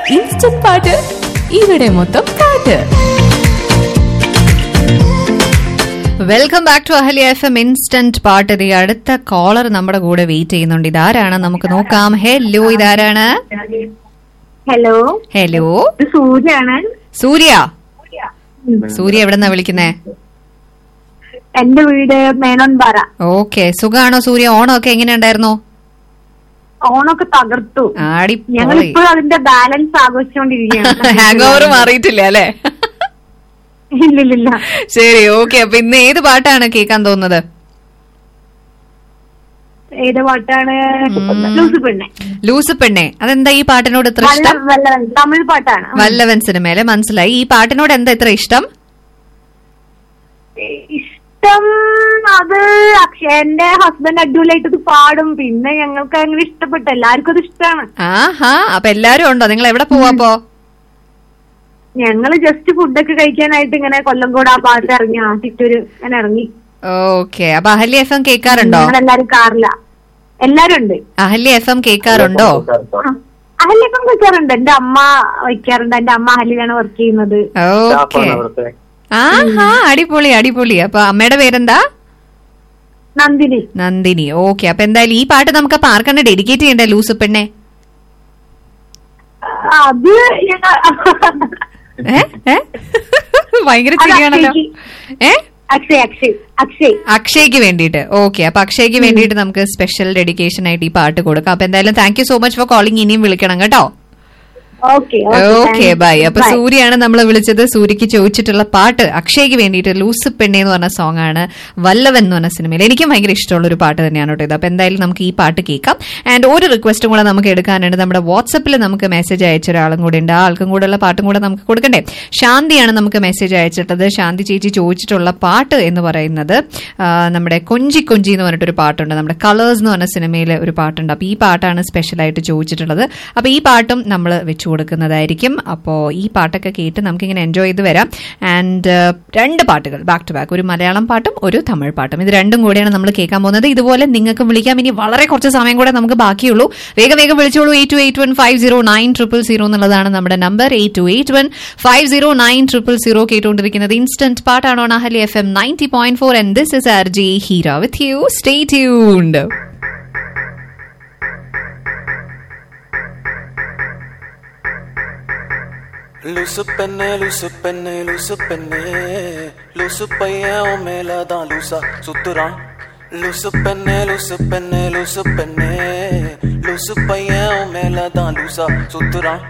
Instant പാട്ട് ഇവിടെ മൊത്തം പാട്ട് welcome back to Ahalya F M instant പാട്ട് ഇത് അടുത്ത കോളർ നമ്മുടെ കൂടെ വെയിറ്റ് ചെയ്യുന്നുണ്ട് ഇതാരാണ് നമുക്ക് നോക്കാം ഹലോ ഇതാരാണ് ഹലോ ഹലോ ഇത് സൂര്യാണ് സൂര്യ സൂര്യ എവിടെന്നാ വിളിക്കുന്നേ എന്റെ വീട് മേനോൻപാറ ഓക്കെ സുഖാണോ സൂര്യ ഓണം ഒക്കെ എങ്ങനെയുണ്ടായിരുന്നു ഓണൊക്കെ തകർത്തു ഞങ്ങൾ അടിപൊളി ഇപ്പോഴും അതിന്റെ ബാലൻസ് ആഘോഷിച്ചുകൊണ്ടിരിക്കുകയാണ് ഹാങ് ഓവർ മാറിയിട്ടില്ല അല്ലേ ഇല്ലില്ല ശരി ഓക്കെ അപ്പൊ ഇന്ന് ഏത് പാട്ടാണ് കേൾക്കാൻ തോന്നുന്നത് ഏത് പാട്ടാണ് ലൂസ് പെണ്ണെ ലൂസ് പെണ്ണെ അതെന്താ ഈ പാട്ടിനോട് ഇത്ര വല്ല ഇഷ്ടം വല്ല തമിഴ് പാട്ടാണ് വല്ലവൻ സിനിമയിലെ മനസ്സിലായി ഈ പാട്ടിനോട് എന്താ ഇത്ര ഇഷ്ടം ഇഷ്ടം അത് അക്ഷയ എന്റെ ഹസ്ബൻഡ് അടിപൊളിയായിട്ട് ഇത് പാടും പിന്നെ ഞങ്ങൾക്ക് അങ്ങനെ ഇഷ്ടപ്പെട്ടു എല്ലാവർക്കും അത് ഇഷ്ടമാണ് ആഹാ അപ്പൊ എല്ലാരും ഉണ്ടോ നിങ്ങൾ എവിടെ പോവാപ്പോ ഞങ്ങള് ജസ്റ്റ് ഫുഡൊക്കെ കഴിക്കാനായിട്ട് ഇങ്ങനെ കൊല്ലംകോട് ആ ഭാഗത്ത് ഇറങ്ങി ആ ചുറ്റൂര് അങ്ങനെ ഇറങ്ങി ഓക്കെ അപ്പൊ അഹല്യ എഫ് എം കേൾക്കാറുണ്ടോ ഞങ്ങളെല്ലാരും കാറില എല്ലാരും ഉണ്ട് അഹല്യ എഫ് എം കേൾക്കാറുണ്ടോ അഹല്യപ്പം വെക്കാറുണ്ട് എന്റെ അമ്മ വയ്ക്കാറുണ്ട് എന്റെ അമ്മ അഹല്യാണ് വർക്ക് ചെയ്യുന്നത് ഓക്കെ ആഹാ അടിപൊളി അടിപൊളി അപ്പൊ അമ്മയുടെ പേരെന്താ നന്ദിനി നന്ദിനി ഓക്കെ അപ്പൊ എന്തായാലും ഈ പാട്ട് നമുക്ക് അപ്പൊ ആർക്കാണ് ഡെഡിക്കേറ്റ് ചെയ്യണ്ടേ ലൂസ് പെണ്ണെ അത് ഞങ്ങ- ഏ? ഏ? ഭയങ്കര അത് ചിരിയാണല്ലോ അക്ഷയ്ക്ക്. ഏ അക്ഷയ് അക്ഷയ് അക്ഷയ് അക്ഷയ്ക്ക് വേണ്ടിയിട്ട് ഓക്കെ അപ്പൊ അക്ഷയ്ക്ക് വേണ്ടിയിട്ട് നമുക്ക് സ്പെഷ്യൽ ഡെഡിക്കേഷൻ ആയിട്ട് ഈ പാട്ട് കൊടുക്കാം അപ്പൊ എന്തായാലും thank you so much for calling ഇനിയും വിളിക്കണം കേട്ടോ ഓക്കെ ഓക്കെ ബൈ അപ്പൊ സൂര്യാണ് നമ്മൾ വിളിച്ചത് സൂര്യക്ക് ചോദിച്ചിട്ടുള്ള പാട്ട് അക്ഷയ്ക്ക് വേണ്ടിയിട്ട് ലൂസ് പെണ്ണെ എന്ന് പറഞ്ഞ സോങ് ആണ് വല്ലവൻ എന്ന് പറഞ്ഞ സിനിമയിൽ എനിക്കും ഭയങ്കര ഇഷ്ടമുള്ള ഒരു പാട്ട് തന്നെയാണ് കേട്ടോ ഇത് അപ്പൊ എന്തായാലും നമുക്ക് ഈ പാട്ട് കേൾക്കാം ആൻഡ് ഒരു റിക്വസ്റ്റും കൂടെ നമുക്ക് എടുക്കാനുണ്ട് നമ്മുടെ വാട്സപ്പിൽ നമുക്ക് മെസ്സേജ് അയച്ച ഒരാളും കൂടെ ഉണ്ട് ആ ആൾക്കും കൂടെ ഉള്ള പാട്ടും കൂടെ നമുക്ക് കൊടുക്കണ്ടേ ശാന്തിയാണ് നമുക്ക് മെസ്സേജ് അയച്ചിട്ടത് ശാന്തി ചേച്ചി ചോദിച്ചിട്ടുള്ള പാട്ട് എന്ന് പറയുന്നത് ആ, നമ്മുടെ കൊഞ്ചി കൊഞ്ചി എന്ന് പറഞ്ഞിട്ടൊരു പാട്ടുണ്ട് നമ്മുടെ കളേഴ്സ് എന്ന് പറഞ്ഞ സിനിമയിലെ ഒരു പാട്ടുണ്ട് അപ്പൊ ഈ പാട്ടാണ് സ്പെഷ്യലായിട്ട് ചോദിച്ചിട്ടുള്ളത് അപ്പൊ ഈ പാട്ടും നമ്മൾ വെച്ചു കൊടുക്കുന്നതായിരിക്കും അപ്പോൾ ഈ പാട്ടൊക്കെ കേട്ട് നമുക്കിങ്ങനെ എൻജോയ് ചെയ്ത് വരാം ആൻഡ് രണ്ട് പാട്ടുകൾ ബാക്ക് ടു ബാക്ക് ഒരു മലയാളം പാട്ടും ഒരു തമിഴ് പാട്ടും ഇത് രണ്ടും കൂടെയാണ് നമ്മൾ കേൾക്കാൻ പോകുന്നത് ഇതുപോലെ നിങ്ങൾക്ക് വിളിക്കാം ഇനി വളരെ കുറച്ച് സമയം കൂടെ നമുക്ക് ബാക്കിയുള്ളൂ വേഗം വേഗം വിളിച്ചോളൂ eight two eight one five zero nine triple zero എന്നുള്ളതാണ് നമ്മുടെ number eight two eight one five zero nine triple zero കേട്ടുകൊണ്ടിരിക്കുന്നത് ഇൻസ്റ്റന്റ് പാട്ടാണോ Ahalya F M ninety point four and this is R J Heera with you stay tuned லூசு பெண்ணே லூசு பெண்ணே லூசு பெண்ணே லூசு பையன் உன் மேலதான் லூசா சுத்துறான் லூசு பெண்ணே லூசு பெண்ணே லூசு பெண்ணே லூசு பையன் உன் மேலதான் லூசா சுத்துறான்